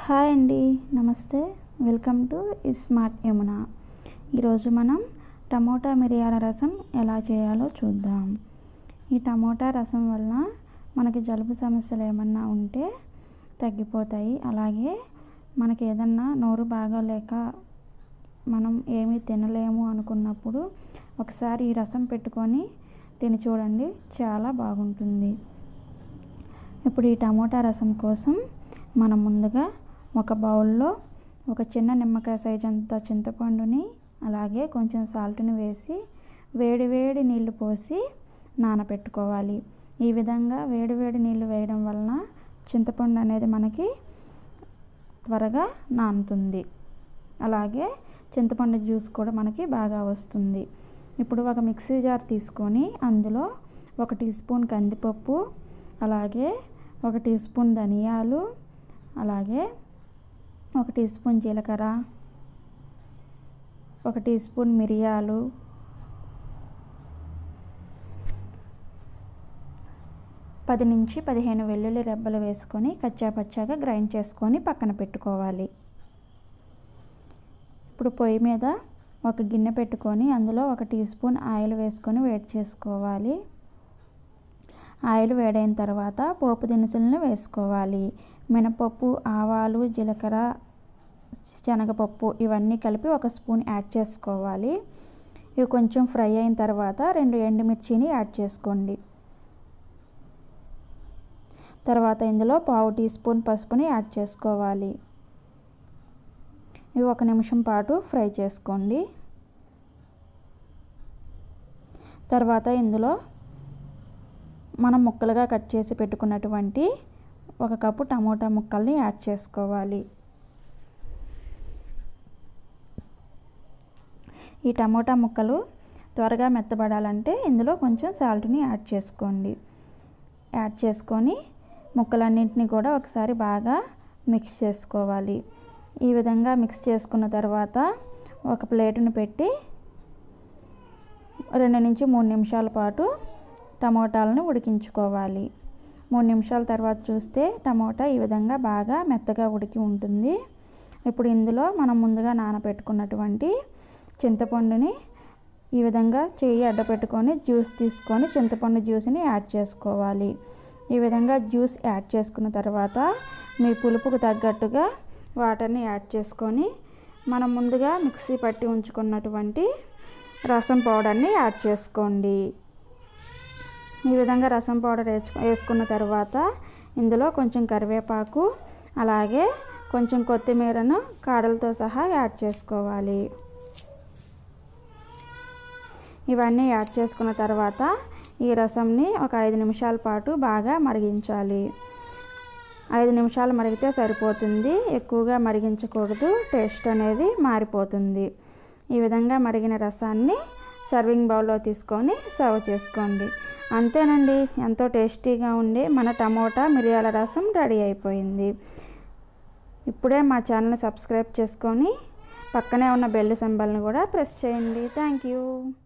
hi అండి నమస్తే welcome to smart Yamuna ఈరోజు మనం టమోటా మిరియాల రసం ఎలా చేయాలో చూద్దాం ఈ టమోటా రసం వలన మనకి జలుబు సమస్యలు ఏమన్నా ఉంటే తగ్గిపోతాయి అలాగే మనకి ఏదన్నా నోరు బాగోలేక మనం ఏమీ తినలేము అనుకున్నప్పుడు ఒకసారి ఈ రసం పెట్టుకొని తిని చూడండి చాలా బాగుంటుంది ఇప్పుడు ఈ టమోటా రసం కోసం మనం ముందుగా ఒక బౌల్లో ఒక చిన్న నిమ్మకాయ సైజ్ అంత చింతపండుని అలాగే కొంచెం సాల్ట్ని వేసి వేడి వేడి నీళ్లు పోసి నానబెట్టుకోవాలి ఈ విధంగా వేడి వేడి నీళ్లు వేయడం వలన చింతపండు అనేది మనకి త్వరగా నానుతుంది అలాగే చింతపండు జ్యూస్ కూడా మనకి బాగా వస్తుంది ఇప్పుడు ఒక మిక్సీ జార్ తీసుకొని అందులో ఒక టీ స్పూన్ కందిపప్పు అలాగే ఒక టీ స్పూన్ ధనియాలు అలాగే ఒక టీ స్పూన్ జీలకర్ర ఒక టీ స్పూన్ మిరియాలు పది నుంచి పదిహేను వెల్లుల్లి రెబ్బలు వేసుకొని కచ్చాపచ్చాగా గ్రైండ్ చేసుకొని పక్కన పెట్టుకోవాలి ఇప్పుడు పొయ్యి మీద ఒక గిన్నె పెట్టుకొని అందులో ఒక టీ స్పూన్ ఆయిల్ వేసుకొని వేడి చేసుకోవాలి ఆయిల్ వేడైన తర్వాత పోపు దినుసులను వేసుకోవాలి మినపప్పు ఆవాలు జీలకర్ర శనగపప్పు ఇవన్నీ కలిపి ఒక స్పూన్ యాడ్ చేసుకోవాలి ఇవి కొంచెం ఫ్రై అయిన తర్వాత రెండు ఎండుమిర్చిని యాడ్ చేసుకోండి తర్వాత ఇందులో పావు టీ స్పూన్ పసుపుని యాడ్ చేసుకోవాలి ఇవి ఒక నిమిషం పాటు ఫ్రై చేసుకోండి తర్వాత ఇందులో మనం ముక్కలుగా కట్ చేసి పెట్టుకున్నటువంటి ఒక కప్పు టమోటా ముక్కల్ని యాడ్ చేసుకోవాలి ఈ టమోటా ముక్కలు త్వరగా మెత్తబడాలంటే ఇందులో కొంచెం సాల్ట్ని యాడ్ చేసుకోండి యాడ్ చేసుకొని ముక్కలన్నింటినీ కూడా ఒకసారి బాగా మిక్స్ చేసుకోవాలి ఈ విధంగా మిక్స్ చేసుకున్న తర్వాత ఒక ప్లేటును పెట్టి రెండు నుంచి మూడు నిమిషాల పాటు టమోటాలను ఉడికించుకోవాలి మూడు నిమిషాల తర్వాత చూస్తే టమోటా ఈ విధంగా బాగా మెత్తగా ఉడికి ఉంటుంది ఇప్పుడు ఇందులో మనం ముందుగా నానబెట్టుకున్నటువంటి చింతపండుని ఈ విధంగా చెయ్యి అడ్డ పెట్టుకొని జ్యూస్ తీసుకొని చింతపండు జ్యూస్ని యాడ్ చేసుకోవాలి ఈ విధంగా జ్యూస్ యాడ్ చేసుకున్న తర్వాత మీ పులుపుకు తగ్గట్టుగా వాటర్ని యాడ్ చేసుకొని మనం ముందుగా మిక్సీ పట్టి ఉంచుకున్నటువంటి రసం పౌడర్ని యాడ్ చేసుకోండి ఈ విధంగా రసం పౌడర్ వేసుకున్న తర్వాత ఇందులో కొంచెం కరివేపాకు అలాగే కొంచెం కొత్తిమీరను కాడలతో సహా యాడ్ చేసుకోవాలి ఇవన్నీ యాడ్ చేసుకున్న తర్వాత ఈ రసంని ఒక ఐదు నిమిషాల పాటు బాగా మరిగించాలి ఐదు నిమిషాలు మరిగితే సరిపోతుంది ఎక్కువగా మరిగించకూడదు టేస్ట్ అనేది మారిపోతుంది ఈ విధంగా మరిగిన రసాన్ని సర్వింగ్ బౌల్లో తీసుకొని సర్వ్ చేసుకోండి అంతేనండి ఎంతో టేస్టీగా ఉండే మన టమోటా మిరియాల రసం రెడీ అయిపోయింది ఇప్పుడే మా ఛానల్ని సబ్స్క్రైబ్ చేసుకొని పక్కనే ఉన్న బెల్ సింబల్ని కూడా ప్రెస్ చేయండి థ్యాంక్ యూ